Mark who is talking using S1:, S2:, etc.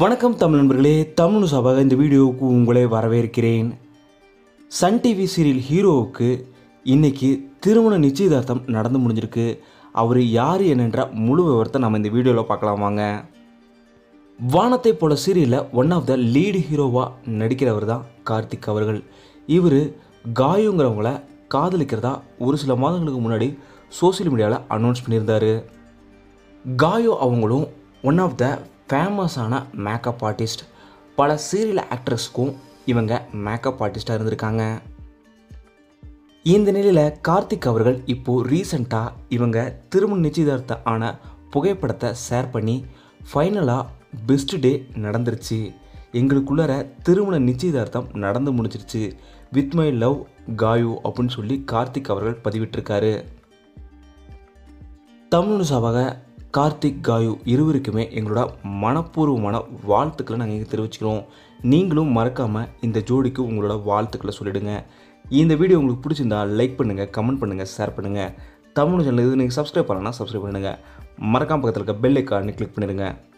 S1: வணக்கம் தமிழ் நண்பர்களே தமிழ் சபாக இந்த வீடியோவுக்கு உங்களை வரவேற்கிறேன் சன் டிவி சீரியல் ஹீரோவுக்கு இன்னைக்கு திருமண நிச்சயதார்த்தம் நடந்து முடிஞ்சிருக்கு அவர் யார் என்னன்ற முழு விவரத்தை நம்ம இந்த வீடியோவில் பார்க்கலாம் வாங்க வானத்தை போல சீரியலில் ஒன் ஆஃப் த லீடு ஹீரோவாக நடிக்கிறவர் தான் கார்த்திக் அவர்கள் இவர் காயுங்கிறவங்கள காதலிக்கிறதா ஒரு சில மாதங்களுக்கு முன்னாடி சோஷியல் மீடியாவில் அனௌன்ஸ் பண்ணியிருந்தாரு காயோ அவங்களும் ஒன் ஆஃப் த ஃபேமஸான மேக்கப் ஆர்டிஸ்ட் பல சீரியல் ஆக்ட்ரஸ்க்கும் இவங்க மேக்கப் ஆர்டிஸ்டாக இருந்திருக்காங்க இந்த நிலையில் கார்த்திக் அவர்கள் இப்போது ரீசண்டாக இவங்க திருமண நிச்சயதார்த்தம் ஆன புகைப்படத்தை ஷேர் பண்ணி ஃபைனலாக பெஸ்ட் டே நடந்துருச்சு எங்களுக்குள்ளார திருமண நிச்சயதார்த்தம் நடந்து முடிஞ்சிருச்சு வித் மை லவ் காயு அப்படின்னு சொல்லி கார்த்திக் அவர்கள் பதிவிட்டிருக்காரு தமிழ் சாவாக கார்த்திக் காயு இருவருக்குமே எங்களோட மனப்பூர்வமான வாழ்த்துக்களை நாங்கள் இங்கே தெரிவிச்சுக்கிறோம் நீங்களும் மறக்காமல் இந்த ஜோடிக்கு உங்களோட வாழ்த்துக்களை சொல்லிடுங்க இந்த வீடியோ உங்களுக்கு பிடிச்சிருந்தா லைக் பண்ணுங்கள் கமெண்ட் பண்ணுங்கள் ஷேர் பண்ணுங்கள் தமிழ் சேனல் இது நீங்கள் சப்ஸ்கிரைப் பண்ணலன்னா சப்ஸ்கிரைப் பண்ணுங்கள் மறக்காம பக்கத்தில் இருக்க பெல் ஐக்கான்னு கிளிக் பண்ணிடுங்க